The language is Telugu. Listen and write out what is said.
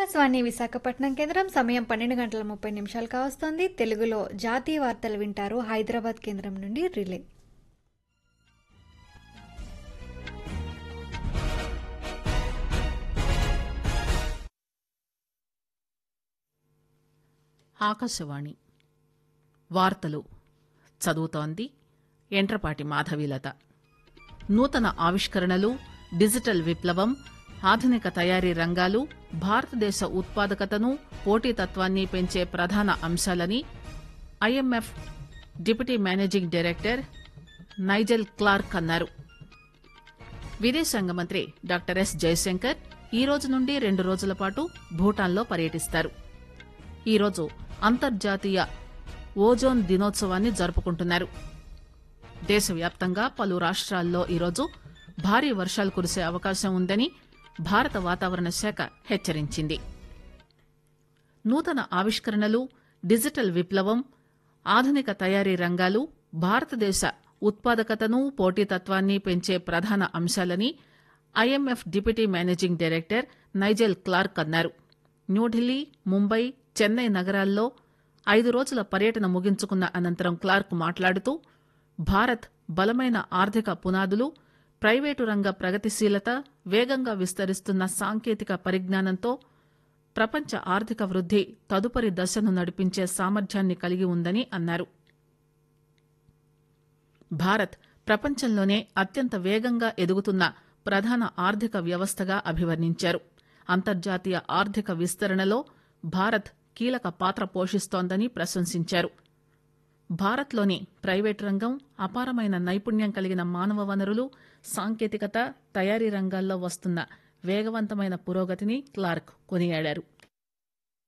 ఆకాశవాణి విశాఖపట్నం కేంద్రం సమయం పన్నెండు గంటల ముప్పై నిమిషాలు కావస్తోంది తెలుగులో జాతీయ వార్తలు వింటారు హైదరాబాద్ కేంద్రం నుండి రిలే ఆకాశవాణి వార్తలు చదువుతోంది ఎంట్రపాటి మాధవీలత నూతన ఆవిష్కరణలు డిజిటల్ విప్లవం ఆధునిక తయారీ రంగాలు భారతదేశ ఉత్పాదకతను పోటీతత్వాన్ని పెంచే ప్రధాన అంశాలని IMF deputy managing director Nigel Clarke అన్నారు విదేశాంగ మంత్రి డాక్టర్ ఎస్ జయశంకర్ ఈ రోజు నుండి రెండు రోజుల పాటు భూటాన్లో పర్యటిస్తారు ఈరోజు అంతర్జాతీయ ఓజోన్ దినోత్సవాన్ని జరుపుకుంటున్నారు దేశవ్యాప్తంగా పలు రాష్ట్రాల్లో ఈరోజు భారీ వర్షాలు కురిసే అవకాశం ఉందని భారత వాతావరణ శాఖ హెచ్చరించింది నూతన ఆవిష్కరణలు డిజిటల్ విప్లవం ఆధునిక తయారీ రంగాలు భారతదేశ ఉత్పాదకతను పోటీతత్వాన్ని పెంచే ప్రధాన అంశాలని IMF deputy managing director Nigel Clarke అన్నారు న్యూఢిల్లీ ముంబై చెన్నై నగరాల్లో ఐదు రోజుల పర్యటన ముగించుకున్న అనంతరం క్లార్క్ మాట్లాడుతూ భారత్ బలమైన ఆర్థిక పునాదులు ప్రైవేటు రంగ ప్రగతిశీలత వేగంగా విస్తరిస్తున్న సాంకేతిక పరిజ్ఞానంతో ప్రపంచ ఆర్థిక వృద్ది తదుపరి దశను నడిపించే సామర్థ్యాన్ని కలిగి ఉందని అన్నారు భారత్ ప్రపంచంలోనే అత్యంత వేగంగా ఎదుగుతున్న ప్రధాన ఆర్థిక వ్యవస్థగా అభివర్ణించారు అంతర్జాతీయ ఆర్థిక విస్తరణలో భారత్ కీలక పాత్ర పోషిస్తోందని ప్రశంసించారు భారత్లోని ప్రైవేటు రంగం అపారమైన నైపుణ్యం కలిగిన మానవ వనరులు సాంకేతికత తయారీ రంగాల్లో వస్తున్న వేగవంతమైన పురోగతిని క్లార్క్ కొనియాడారు